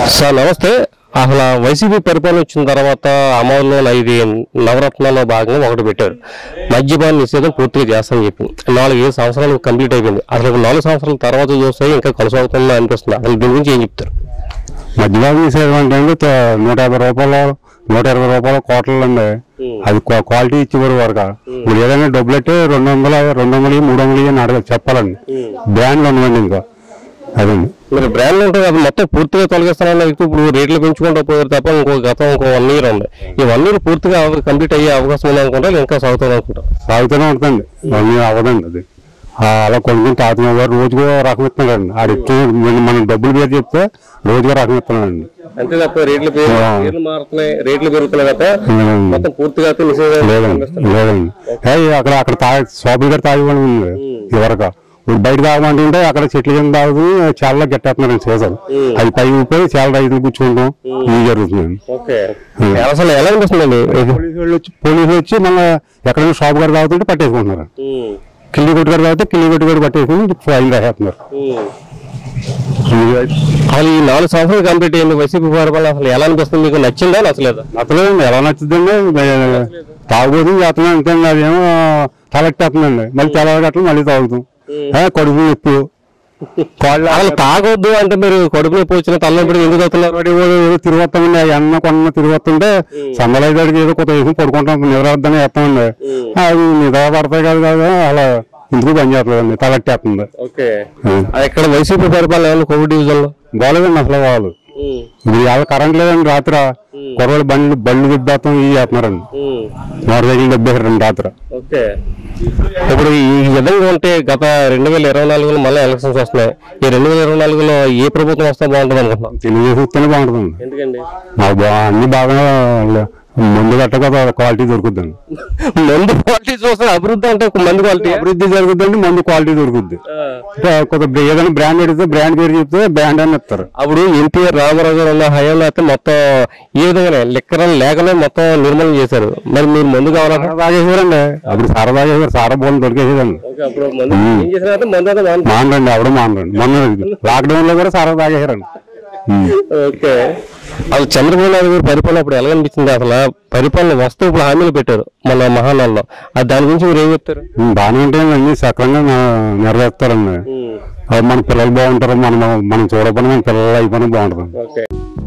Sir నమస్తే అసలు YCP పరిపాలన వచ్చిన తర్వాత అమలులో ఇది నవరత్నాల్లో భాగంగా ఒకటి పెట్టారు మద్యపాన నిషేధం పూర్తిగా చేస్తామని చెప్పి నాలుగు ఐదు సంవత్సరాలు కంప్లీట్ అయిపోయింది అసలు నాలుగు సంవత్సరాల తర్వాత చూస్తే ఇంకా కొనసాగుతుందా అనిపిస్తుంది అసలు దీని గురించి ఏం చెప్తారు మధ్యభాగం తీసేది అంటే త- నూట యాభై రూపాయలు నూట ఇరవై రూపాయల కోటలు అండి అది క్వా- క్వాలిటీ ఇచ్చేవారు వరకు ఇప్పుడు ఏదైనా డబ్బులు అంటే రెండు వందల రెండు వందలు మూడు వందలు అని అడగ చెప్పాలండి బ్రాండ్లు ఉండవండి ఇంకా అదండి మరి బ్రాండ్ ఉంటుంది అది మొత్తం పూర్తిగా తొలగిస్తానన్న వ్యక్తి ఇప్పుడు రేట్లు పెంచుకుంటూ పోయారు తప్ప ఇంకో గతం ఇంకో వన్ ఇయర్ ఉంది ఈ వన్ ఇయర్ పూర్తిగా కంప్లీట్ అయ్యే అవకాశం ఉంది అనుకుంటా ఇంకా సాగుతుంది అనుకుంటా సాగుతూనే ఉంటుందండి అన్నీ అవ్వదండి అది ఆ, అలా కొనుక్కుని తాతయ్య గారు రోజుకో రకం ఇస్తున్నాడండి ఆడు ఇచ్చి మనం డబ్బులు పేరు చెప్తే రోజుకో రకం ఇస్తున్నాడండి అంతే తప్ప రేట్లు పెరుగు- రేట్లు మారుతున్నాయి రేట్లు పెరుగుతున్నాయి తప్ప ఉమ్. మొత్తం పూర్తిగా అయితే నిషేధం లేదండి లేదండి ఏయ్, అక్కడ అక్కడ తాగి షాపులు గారు తాగివ్వడం ఉంది ఇదివరకు ఇప్పుడు బయట తాగమంటుంటే అక్కడ చెట్ల కింద తాగుతూ చాలా గట్టేస్తున్నారండి సీజన్ అది పై ఊపిరి చాలా రైతులు కూర్చుంటాం ఇది జరుగుతుందండి ఓకే అసలు ఎలా అనిపిస్తుందండి ఇది? పోలీసు వాళ్ళు వచ్చి పోలీసులు వచ్చి మళ్ళీ ఎక్కడైనా షాప్ గారు తాగుతుంటే పట్టేసుకుంటున్నారు కిల్లి కొట్టు గారు తాగితే కిల్లి కొట్టు గారు పట్టేసుకుని ఫైన్ రాసేస్తున్నారు అసలు ఈ నాలుగు సంవత్సరాలు కంప్లీట్ అయింది వైసీపీ పరిపాలన అసలు ఎలా అనిపిస్తుంది మీకు నచ్చిందా నచ్చలేదా నచ్చలేదండి ఎలా నచ్చుతుందండి తాగుబోతు చేస్తున్నాం అంతే అదేమో తలెట్టేస్తుందండి మళ్ళీ తెల్లగట్టలు మళ్ళీ తాగుతాం ఏ, కడుపు నొప్పి కాళ్ళు అసలు తాగొద్దు అంటే మీరు కడుపు నొప్పి వచ్చిన తలనొప్పి ఎందుకు అవుతున్నారు వాడి వాడు ఏదో తిరుగుతామండి ఆ ఎన్న కొన్న తిరుగుతుంటే సందలైదాడికి ఏదో కొత్త వేసుకుని పడుకుంటాం నిద్రవద్దని వేస్తామండి అది నిద్ర పడతాయి కాదు కదా అలా ఇందుకు పని చేస్తలేదండి తలెట్టేస్తుంది ఓకే అది ఇక్కడ వైసీపీ పరిపాలన ఏమన్నా కోవిడ్ డివిజన్ లో బాగాలేదండి అసలు వాళ్ళు ఇది ఎలా కరెంట్ లేదండి రాత్రి కుర్రలు బండ్లు బళ్ళు దిబ్బేస్తాం ఇవి చేస్తున్నారండి మోటార్ సైకిల్ దెబ్బేసారండి రాత్రి ఓకే ఇప్పుడు ఈ విధంగా ఉంటే గత రెండు వేల ఇరవై నాలుగులో మళ్ళీ ఎలక్షన్స్ వస్తున్నాయి ఈ రెండు వేల ఇరవై నాలుగులో ఏ ప్రభుత్వం వస్తే బాగుంటుంది అనుకుంటున్నాం తెలుగుదేశం వస్తేనే బాగుంటుందండి ఎందుకండి మాకు బా అన్ని బాగా ముందు గట్టక క్వాలిటీ దొరుకుద్దండి మందు క్వాలిటీ చూస్తే అభివృద్ధి అంటే ఒక మందు క్వాలిటీ అభివృద్ధి జరుగుద్దండి మందు క్వాలిటీ దొరుకుద్ది అంటే కొత్త ఏదైనా బ్రాండ్ అడిగితే బ్రాండ్ పేరు చెప్తే బ్రాండ్ అని ఇస్తారు అప్పుడు ఎన్టీఆర్ రామారావు గారు ఉన్న హయాంలో అయితే మొత్తం ఈ విధంగానే లిక్కర్ లేకనే మొత్తం నిర్మూలన చేశారు మరి మీరు మందు కావాలంటే సారా తాగేసారండి అప్పుడు సారా తాగేసారు సారా బోల్ దొరికేసేదండి అప్పుడు మందు ఏం చేసినా మందు అయితే మానుకో. మానండి అవడం మానండి మొన్న లాక్డౌన్ లో కూడా సారా తాగేసారండి ఉమ్. ఓకే అసలు చంద్రబాబు నాయుడు గారి పరిపాలన అప్పుడు ఎలా అనిపించింది అసలు పరిపాలన వస్తూ ఇప్పుడు హామీలు పెట్టారు మన మహానాల్లో అది దాని గురించి మీరు ఏం చెప్తారు ఉమ్, బాగానే ఉంటాయండి అన్ని సక్రంగా నె- నెరవేరుస్తారండి అది మన పిల్లలు బాగుంటారు మనం మనం చూడకపోయినా మన పిల్లలు అయిపోయినా బాగుంటుంది ఓకే